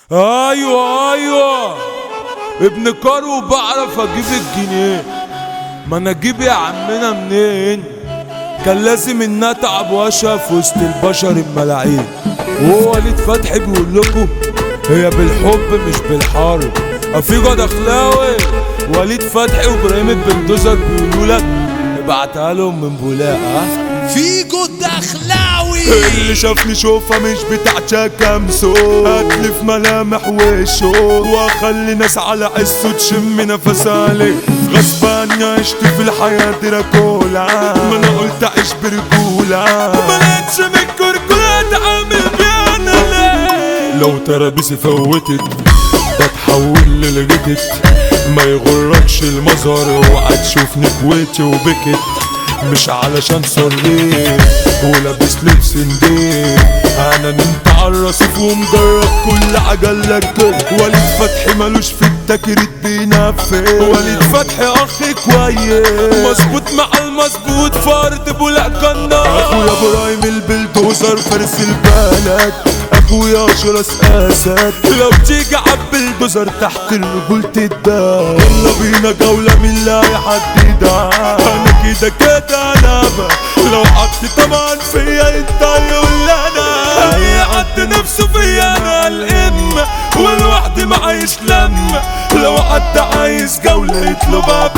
ايوه ايوه ابن كارو بعرف اجيب الجنيه ما انا اجيب يا عمنا منين كان لازم ان اتعب واشقى في وسط البشر الملاعين وهو وليد فتحي بيقول لكم هي بالحب مش بالحرب افيجو دخلاوي وليد فتحي وابراهيم البلدوزر بيقولوا لك ابعتها لهم من بولاق ها فيجو الدخلاوي اللي شافني شوفها مش بتاع كامسو هاتلي في ملامح وشه واخلي ناس على عزه تشم نفس عليه غصبان عشت في الحياة دراكولا ما انا قلت اعيش برجولة ما لقيتش من الكركولة اتعامل بيها انا ليه لو ترابيسي فوتت بتحول للجدت ما يغركش المظهر اوعى تشوفني كويتي وبكت مش علشان صريت ولابس لبس نضيف انا نمت على الرصيف ومجرب كل عجلك وليد فتحي ملوش في التكريت بينفذ وليد فتحي اخ كويس مظبوط مع المظبوط فرد بولا كنا اخويا ابراهيم البلدوزر فارس البلد اخويا اشرس اسد لو تيجي عب البزر تحت الرجولة الدار يلا بينا جولة من لا يحددها انا كده كده لعبة لو حد طبعا فيا انت يقول انا اي حد نفسه فيا انا الام والوحدي معيش لم لو حد عايز جولة يطلبها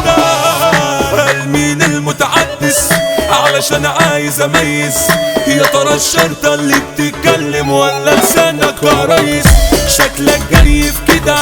بالجدع مين المتعدس علشان عايز اميز يا ترى الشرطة اللي بتتكلم ولا لسانك يا ريس شكلك جريف كده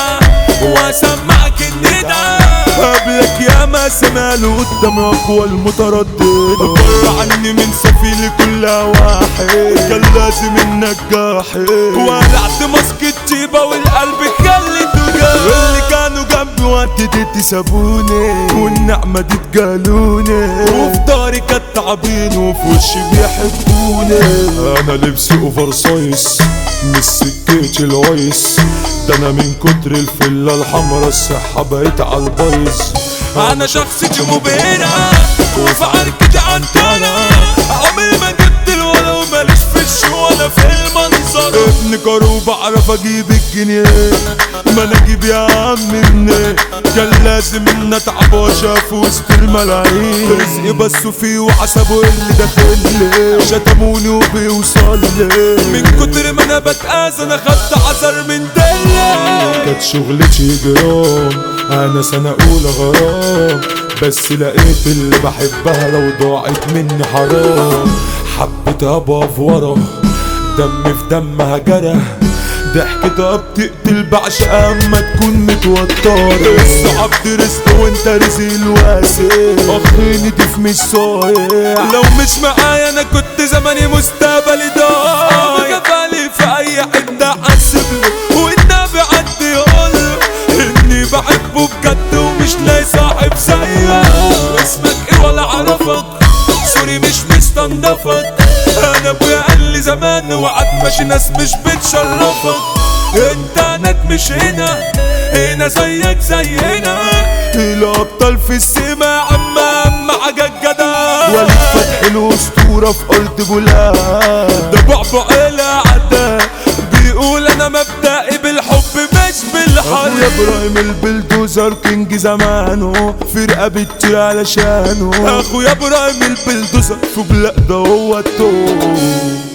واسمعك الندى قبلك يا ما سماله قدام اقوى المتردد بره عني من سفيل كل واحد كان لازم النجاحي ولعت ماسك الطيبة والقلب خليته جاح اللي كانوا جنبي وقت سابوني والنعمة دي اتجالوني وفي داري كانت تعبين وفي وشي بيحبوني انا لبسي اوفر سايز مش سكتي الويس ده انا من كتر الفلة الحمرا الصحة بقيت عالبايظ انا شخصيتي مبهرة وفي عركتي عنترة عمري ما جبت الولا وماليش في الشو ولا في المنظر ابن كارو بعرف اجيب الجنيه ما انا اجيب يا عم منين كان لازم ان اتعب واشاف وسط الملايين رزقي بس فيه وحسبه اللي داخل لي شتموني وبيوصل لي من كتر ما انا بتقاس انا خدت حذر من دلة كانت شغلتي جرام انا سنة اولى غرام بس لقيت اللي بحبها لو ضاعت مني حرام حبيت ابقى في ورا دم في دمها جرى ضحكتها بتقتل بعشق اما تكون متوترة الصعب دي رزق وانت رزق الواسع اخيني ضيف مش صايع لو مش معايا انا كنت زماني مستقبلي ضايع كفالي في اي حتة حاسب له والنبي عدي يقول اني بحبه بجد ومش لاقي صاحب زيه اسمك ايه ولا اعرفك سوري مش مستنضفك انا ابويا قال لي زمان وقعد ماشي ناس مش بتشرفك انت انك مش هنا هنا زيك زينا الابطال في السما يا عم اهم حاجه الجدع وليد فتحي الاسطوره في ارض بلاد ده بعبع العدا بيقول انا مبدئي بالحب مش بالحرب يا ابراهيم البلدوزر كينج زمانه في رقبتي علشانه اخويا ابراهيم البلدوزر في بلاد ده هو التوب